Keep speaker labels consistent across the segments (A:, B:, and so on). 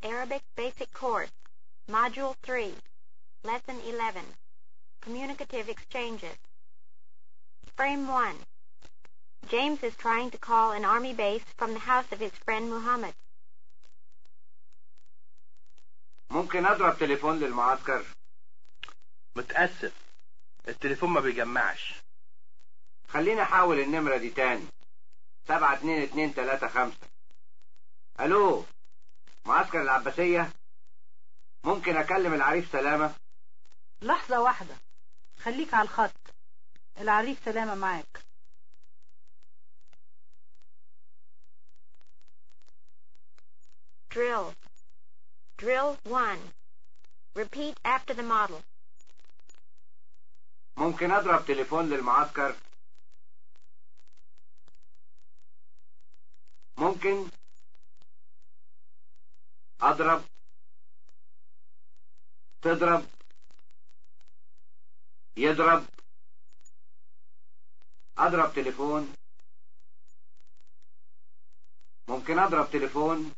A: Arabic Basic Course, Module 3, Lesson 11, Communicative Exchanges. Frame 1. James is trying to call an army base from the house of his friend Muhammad.
B: ممكن اضرب تليفون للمعسكر
C: متأسف التليفون ما بيجمعش
B: خليني احاول النمرة دي تاني سبعة اتنين اتنين تلاتة خمسة الو معسكر العباسية ممكن اكلم العريف سلامة
D: لحظة واحدة خليك على الخط العريف سلامة معاك
A: Drill. Drill 1. Repeat after the model.
B: ممكن اضرب تليفون للمعسكر ممكن اضرب تضرب يضرب اضرب تليفون ممكن اضرب تليفون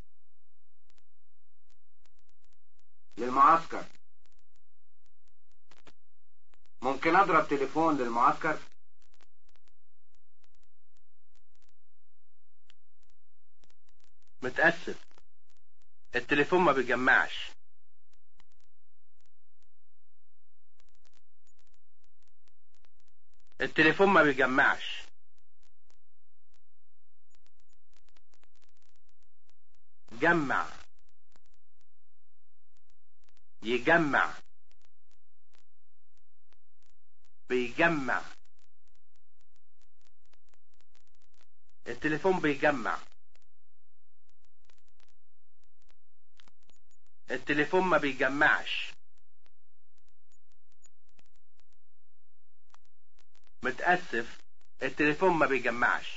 B: للمعسكر ممكن اضرب تليفون للمعسكر
C: متأسف التليفون ما بيجمعش التليفون ما بيجمعش جمع يجمع بيجمع التليفون بيجمع التليفون ما بيجمعش متأسف التليفون ما بيجمعش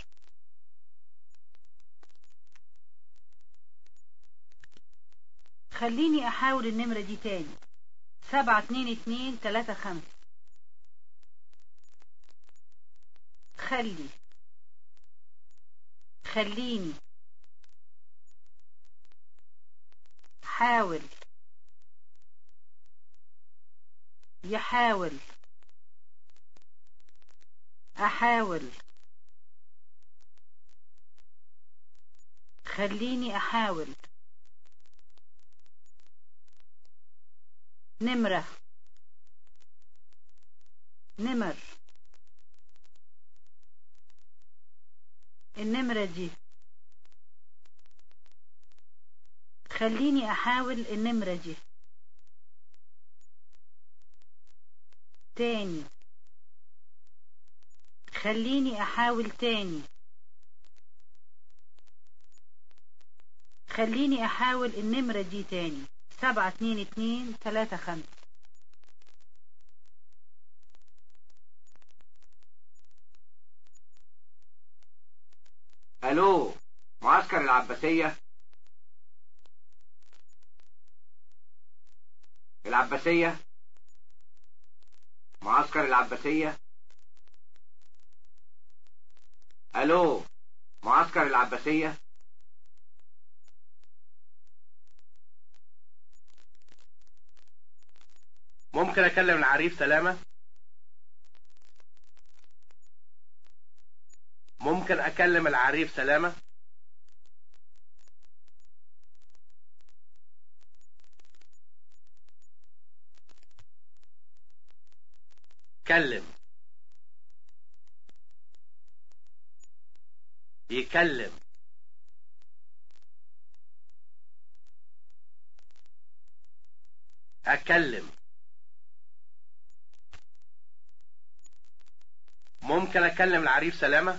D: خليني احاول النمرة دي تاني سبعة اتنين اتنين تلاتة خمسة خلي خليني حاول يحاول احاول خليني احاول نمرة نمر النمرة دي خليني احاول النمرة دي تاني خليني احاول تاني خليني احاول النمرة دي تاني سبعة اتنين اتنين تلاتة خمسة
B: الو معسكر العباسية العباسية معسكر العباسية الو معسكر العباسية
C: ممكن اكلم العريف سلامة ممكن اكلم العريف سلامة كلم يكلم أكلم ممكن أكلم العريف سلامة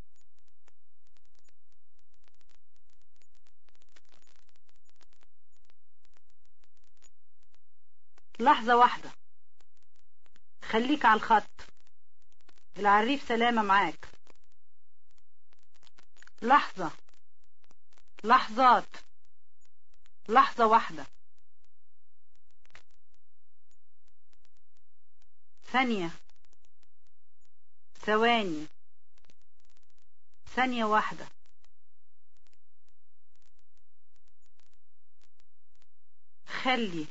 D: لحظة واحدة خليك على الخط العريف سلامة معاك لحظة لحظات لحظة واحدة ثانية ثواني ثانية واحدة يخلي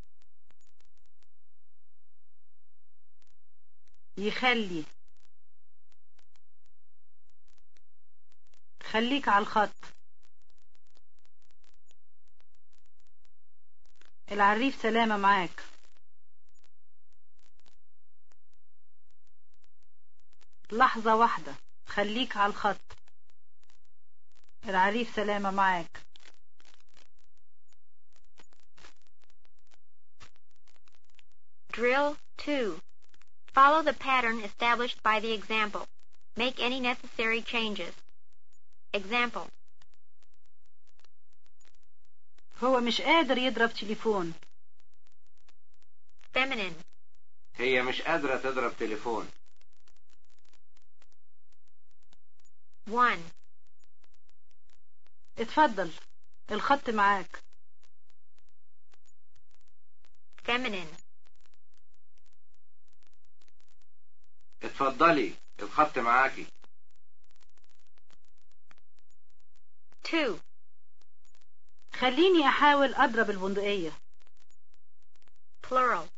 D: يخلي خليك على الخط العريف سلامة معاك لحظة واحدة خليك على الخط العريف سلامة معاك
A: Drill 2. Follow the pattern established by the example. Make any necessary changes. Example.
D: هو مش قادر يضرب تليفون
A: Feminine.
B: هي مش قادرة تضرب تليفون
A: 1.
D: اتفضل الخط معاك
A: Feminine.
B: اتفضلي الخط معاكي
A: 2.
D: خليني احاول اضرب البندقية
A: Plural.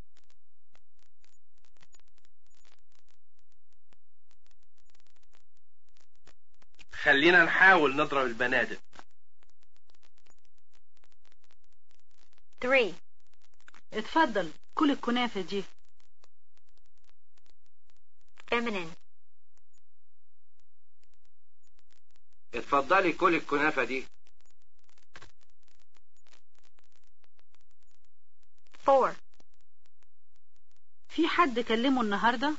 C: خلينا نحاول نضرب البنادق
A: 3.
D: اتفضل كل الكنافة دي
A: Feminine.
B: اتفضلي كل الكنافة دي
A: 4.
D: في حد كلمه النهاردة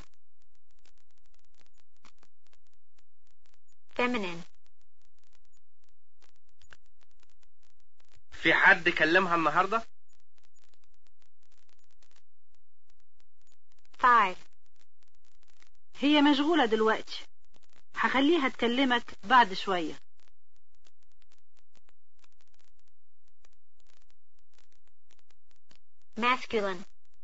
A: Feminine.
C: في حد كلمها النهاردة
A: 5.
D: هي مشغولة دلوقتي هخليها تكلمك بعد شوية
A: Masculine.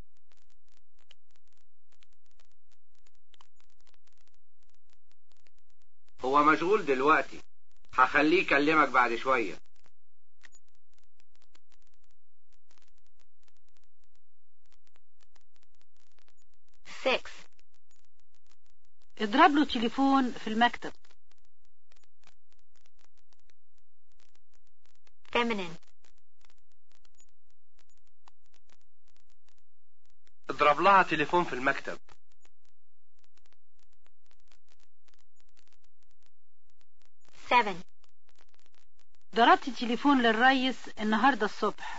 B: هو مشغول دلوقتي هخليه يكلمك بعد شوية
A: 6.
D: اضرب له تليفون في المكتب
A: Feminine.
C: اضرب لها تليفون في المكتب
A: 7.
D: ضربت تليفون للريس النهاردة الصبح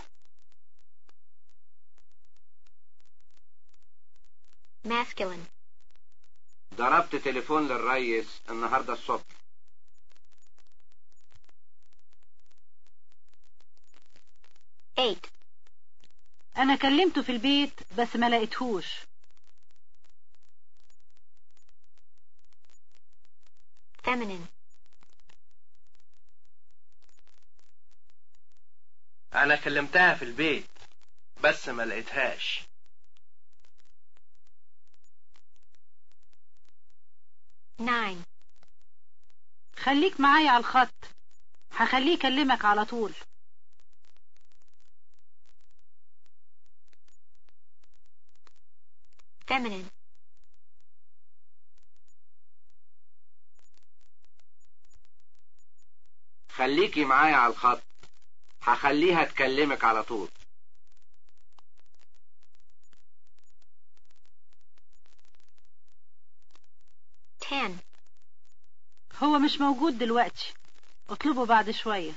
A: Masculine.
B: ضربت تليفون للريس النهاردة الصبح
A: 8.
D: انا كلمته في البيت بس ما لقيتهوش
A: Feminine.
C: انا كلمتها في البيت بس ما لقيتهاش
A: 9.
D: خليك معايا على الخط هخليه يكلمك على طول
A: Feminine.
B: خليكي معايا على الخط هخليها تكلمك على طول
A: Ten.
D: هو مش موجود دلوقتي اطلبه بعد شوية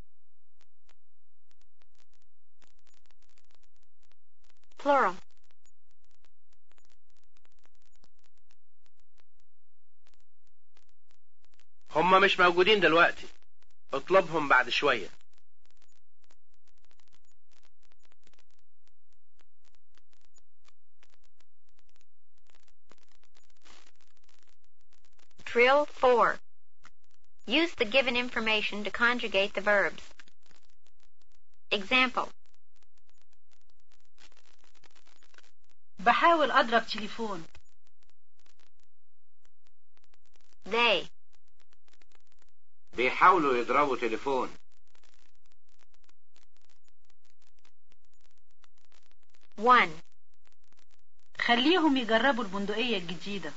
A: Plural.
C: هما مش موجودين دلوقتي اطلبهم بعد شوية
A: Drill 4. Use the given information to conjugate the verbs. Example.
D: بحاول اضرب تليفون
A: They.
B: بيحاولوا يضربوا تليفون
A: 1.
D: خليهم يجربوا البندقية الجديدة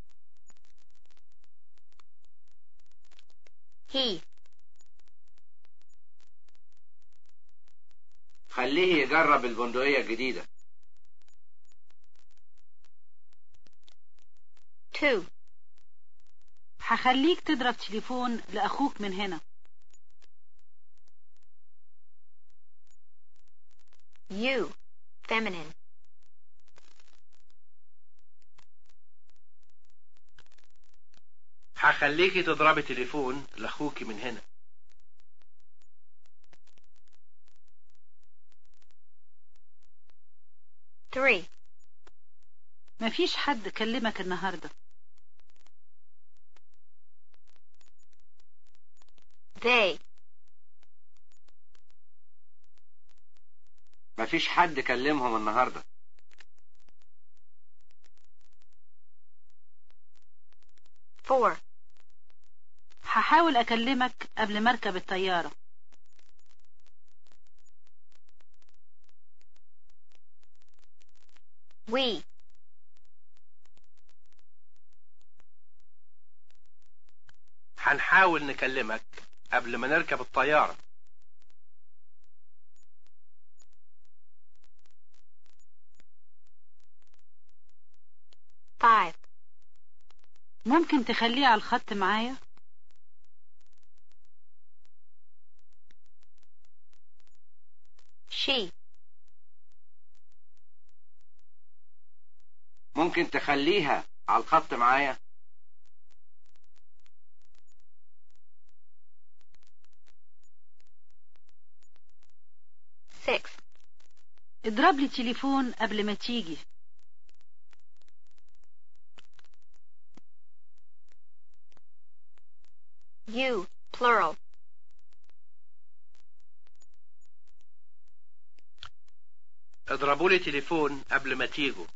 A: He.
B: خليه يجرب البندقية الجديدة
A: 2.
D: هخليك تضرب تليفون لأخوك من هنا
A: You. Feminine.
C: هخليكي تضربي تليفون لاخوكي من هنا
A: Three.
D: مفيش حد كلمك النهاردة
A: They.
B: مفيش حد كلمهم النهاردة
A: Four.
D: هحاول أكلمك قبل ما أركب الطيارة
A: We.
C: هنحاول نكلمك قبل ما نركب الطيارة
A: Five.
D: ممكن تخليه على الخط معايا
A: She.
B: ممكن تخليها على الخط معايا
A: Six.
D: اضرب لي تليفون قبل ما تيجي
A: You. Plural.
C: اضربوا لي تليفون قبل ما تيجوا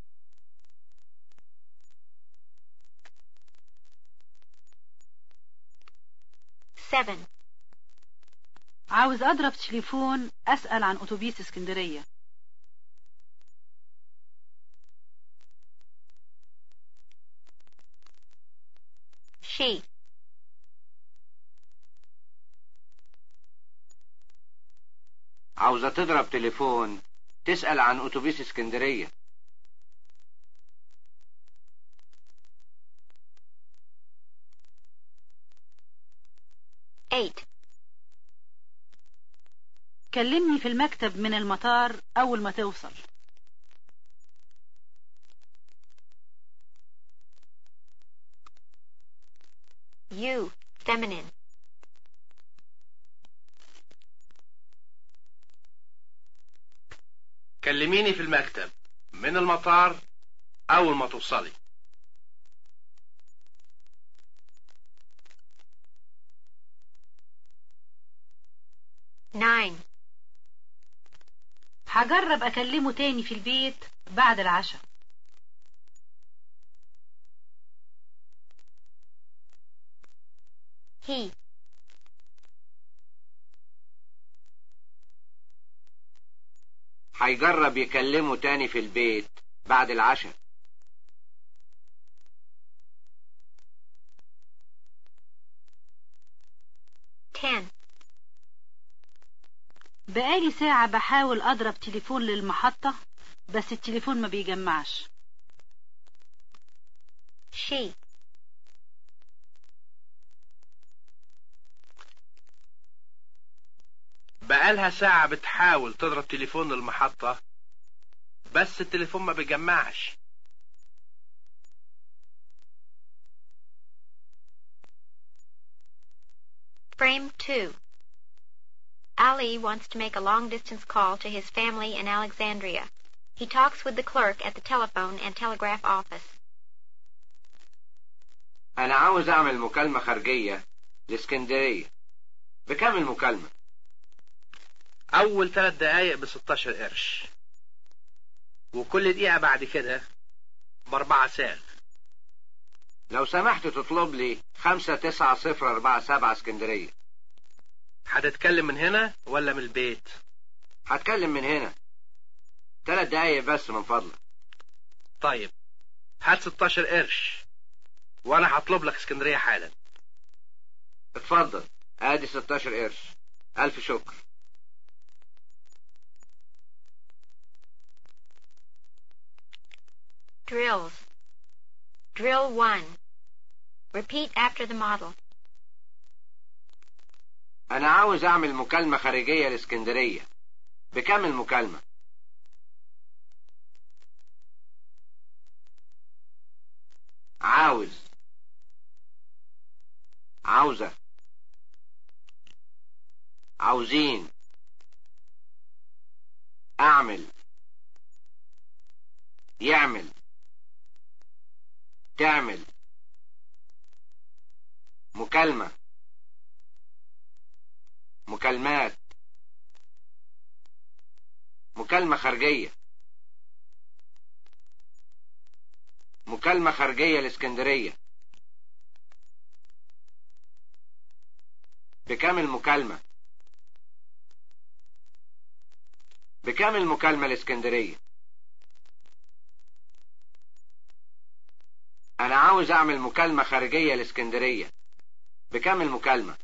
A: Seven.
D: عاوز أضرب تليفون أسأل عن أتوبيس اسكندرية
A: She.
B: عاوزة تضرب تليفون تسأل عن أتوبيس اسكندرية
A: Eight.
D: كلمني في المكتب من المطار أول ما توصل
A: You. Feminine.
C: كلميني في المكتب من المطار أول ما توصلي
A: Nine.
D: هجرب أكلمه تاني في البيت بعد العشاء
A: He.
B: هيجرب يكلمه تاني في البيت بعد العشاء
A: Ten.
D: بقالي ساعة بحاول أضرب تليفون للمحطة بس التليفون ما بيجمعش
A: She.
C: بقالها ساعة بتحاول تضرب تليفون المحطة بس التليفون ما بيجمعش
A: Frame 2. Ali wants to make a long distance call to his family in Alexandria. He talks with the clerk at the telephone and telegraph office.
B: أنا عاوز أعمل مكالمة خارجية لاسكندرية بكام المكالمة؟
C: أول ثلاث دقايق ب 16 قرش وكل دقيقة بعد كده بأربعة ساغ
B: لو سمحت تطلب لي خمسة تسعة صفر أربعة سبعة اسكندرية
C: هتتكلم من هنا ولا من البيت
B: هتكلم من هنا ثلاث دقايق بس من فضلك
C: طيب هات 16 قرش وانا هطلب لك اسكندرية حالا
B: اتفضل ادي 16 قرش الف شكر
A: Drills. Drill 1. Repeat after the model.
B: انا عاوز اعمل مكالمة خارجية لاسكندرية بكام المكالمة عاوز عاوزة عاوزين اعمل يعمل تعمل مكالمة مكالمات مكالمة خارجية مكالمة خارجية لاسكندرية بكام المكالمة بكام المكالمة لاسكندرية أنا عاوز أعمل مكالمة خارجية لاسكندرية بكام المكالمة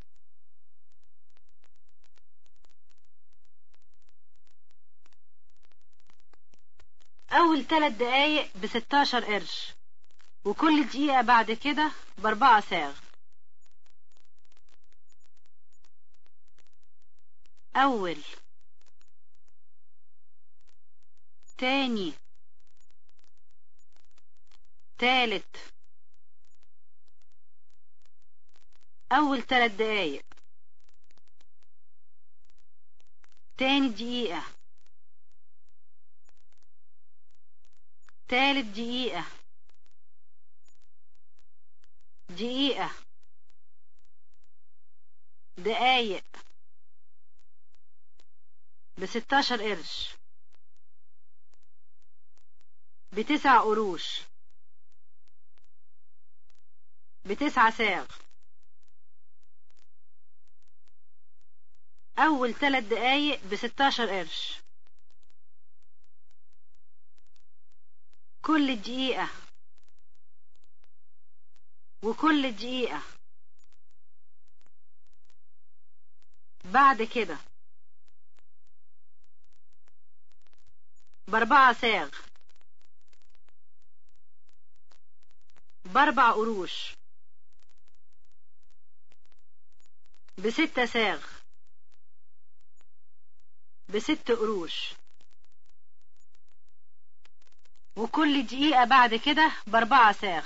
D: أول ثلاث دقايق بستاشر قرش وكل دقيقة بعد كده بأربعة ساغ أول تاني تالت أول تلات دقايق تاني دقيقة تالت دقيقة دقيقة دقايق بستاشر قرش بتسع قروش بتسعة ساغ أول تلات دقايق بستاشر قرش كل دقيقة وكل دقيقة بعد كده بأربعة ساغ بأربع قروش بستة ساغ بست قروش وكل دقيقة بعد كده بأربعة ساغ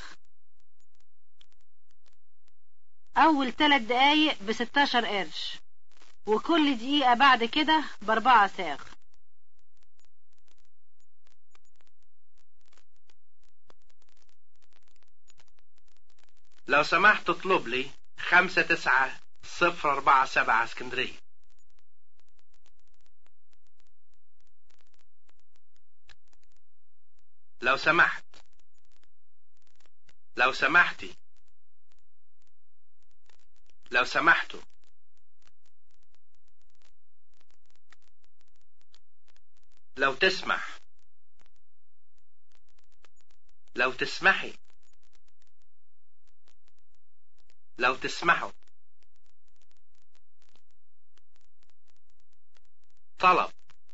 D: أول تلات دقايق بستاشر قرش وكل دقيقة بعد كده بأربعة ساغ
C: لو سمحت اطلب لي خمسة تسعة صفر أربعة سبعة اسكندرية لو سمحت لو سمحتي لو سمحتوا لو تسمح لو تسمحي لو تسمحوا طلب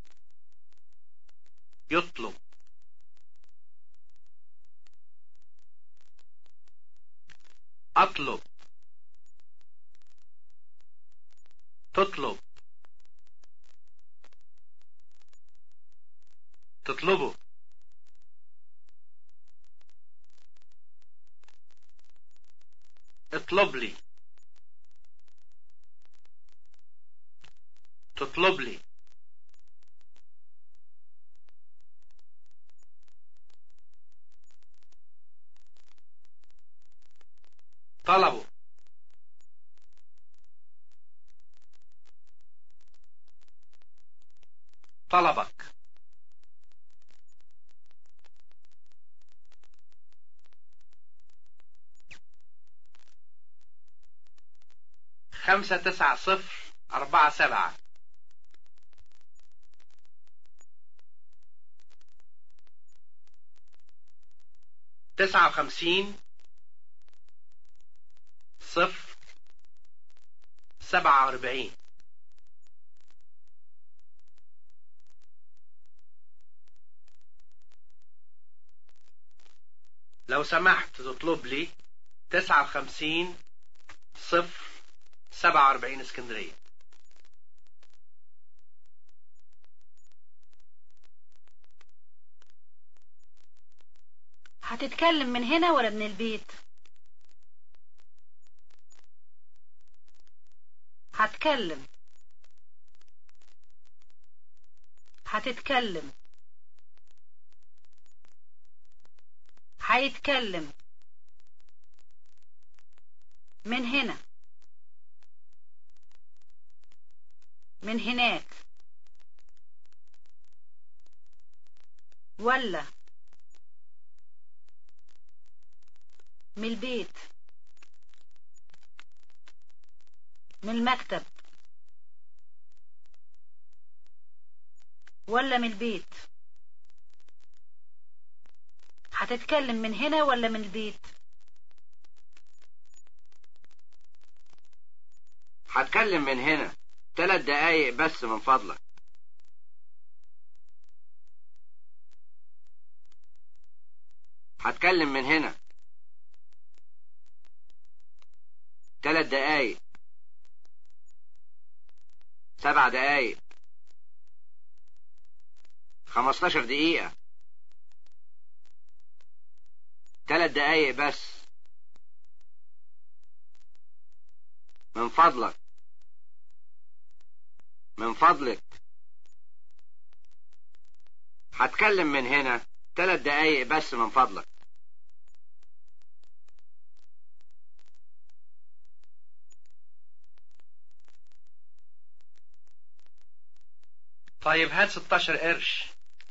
C: يطلب أطلب تطلب تطلبه اطلب لي تطلب لي طلبه طلبك خمسة تسعة صفر أربعة سبعة تسعة وخمسين صفر سبعة وأربعين لو سمحت تطلب لي تسعة وخمسين صفر سبعة وأربعين اسكندرية
D: هتتكلم من هنا ولا من البيت هتكلم هتتكلم هيتكلم من هنا من هناك ولا من البيت من المكتب ولا من البيت هتتكلم من هنا ولا من البيت
B: هتكلم من هنا ثلاث دقايق بس من فضلك هتكلم من هنا ثلاث دقايق سبع دقايق خمستاشر دقيقة ثلاث دقايق بس من فضلك من فضلك هتكلم من هنا ثلاث دقايق بس من فضلك
C: طيب هات 16 قرش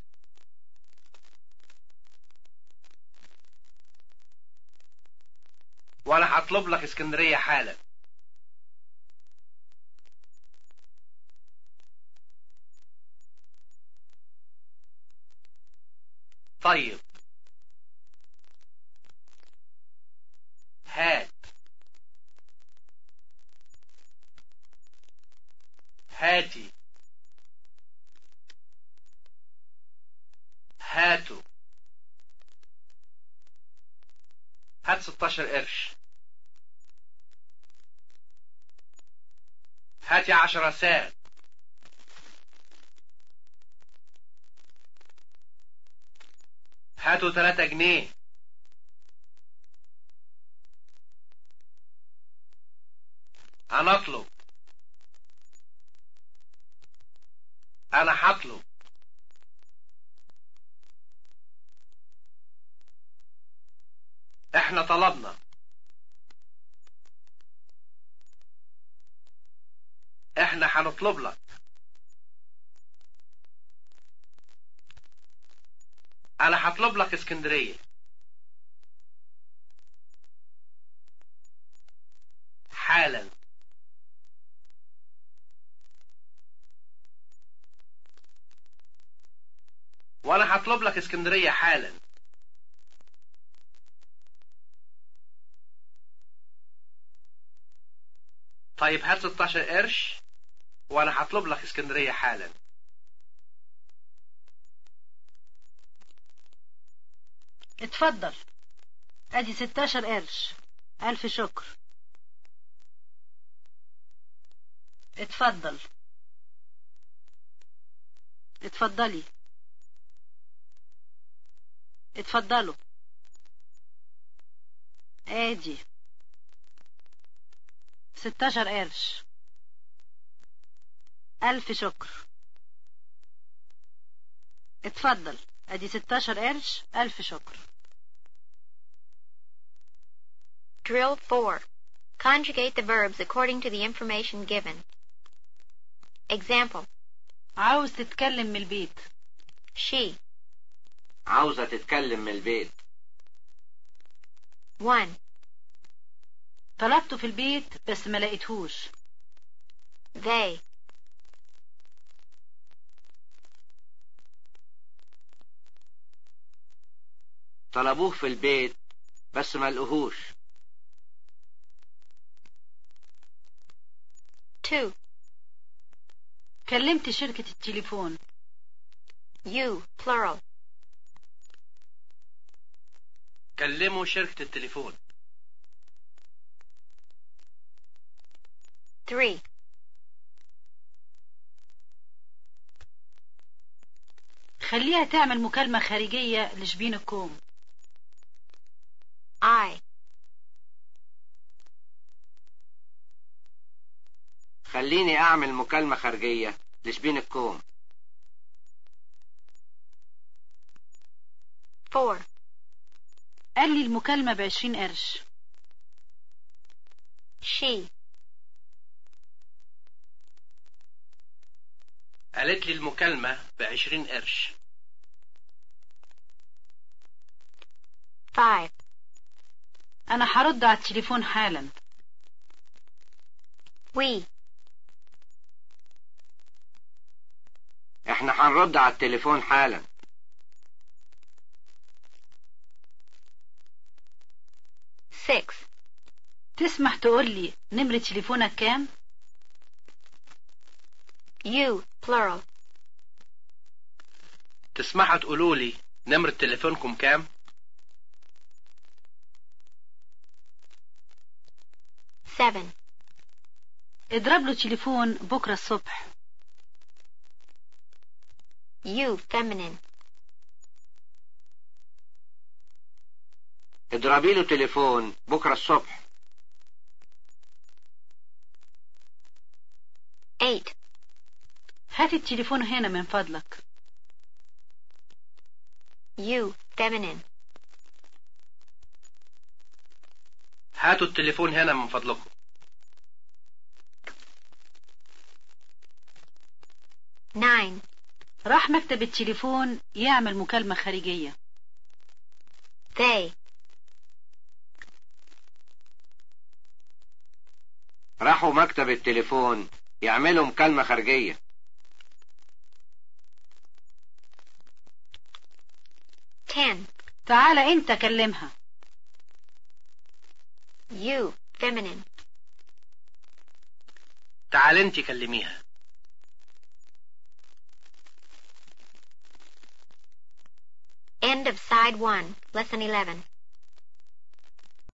C: وانا هطلب لك اسكندرية حالا طيب هات هاتي هاتوا هات 16 قرش هاتي 10 ساعة هاتوا 3 جنيه انا اطلب انا هطلب احنا طلبنا احنا هنطلب لك انا هطلب لك اسكندرية حالا وانا هطلب لك اسكندرية حالا طيب هات 16 قرش وانا هطلب لك اسكندرية حالا
D: اتفضل ادي 16 قرش الف شكر اتفضل اتفضلي اتفضلوا ادي 16 قرش الف شكر اتفضل ادي 16 قرش الف شكر
A: Drill 4. Conjugate the verbs according to the information given. Example.
D: عاوز تتكلم من البيت
A: She.
B: عاوزة تتكلم من البيت
A: 1.
D: طلبته في البيت بس ما لقيتهوش
A: They.
B: طلبوه في البيت بس ما لقوهوش
A: 2.
D: كلمت شركة التليفون
A: You, plural.
C: كلموا شركة التليفون
A: 3.
D: خليها تعمل مكالمة خارجية لشبين الكوم
A: I.
B: خليني أعمل مكالمة خارجية لشبين الكوم
A: 4.
D: قال لي المكالمة بعشرين قرش
A: She.
C: قالت لي المكالمة بعشرين قرش
A: 5.
D: أنا هرد على التليفون حالا
A: We.
B: احنا هنرد على التليفون حالا
A: 6.
D: تسمح تقول لي نمرة تليفونك كام
A: You, plural.
C: تسمحوا تقولوا لي نمرة تليفونكم كام
A: 7.
D: اضرب له تليفون بكرة الصبح
A: You, feminine.
B: اضربي له تليفون بكرة الصبح
A: 8.
D: هات التليفون هنا من فضلك
A: You, feminine.
C: هاتوا التليفون هنا من فضلكم
A: 9.
D: راح مكتب التليفون يعمل مكالمة خارجية
A: They.
B: راحوا مكتب التليفون يعملوا مكالمة خارجية
A: 10.
D: تعالى انت كلمها
A: You, feminine.
C: تعال انت كلميها
A: End of side 1, lesson 11.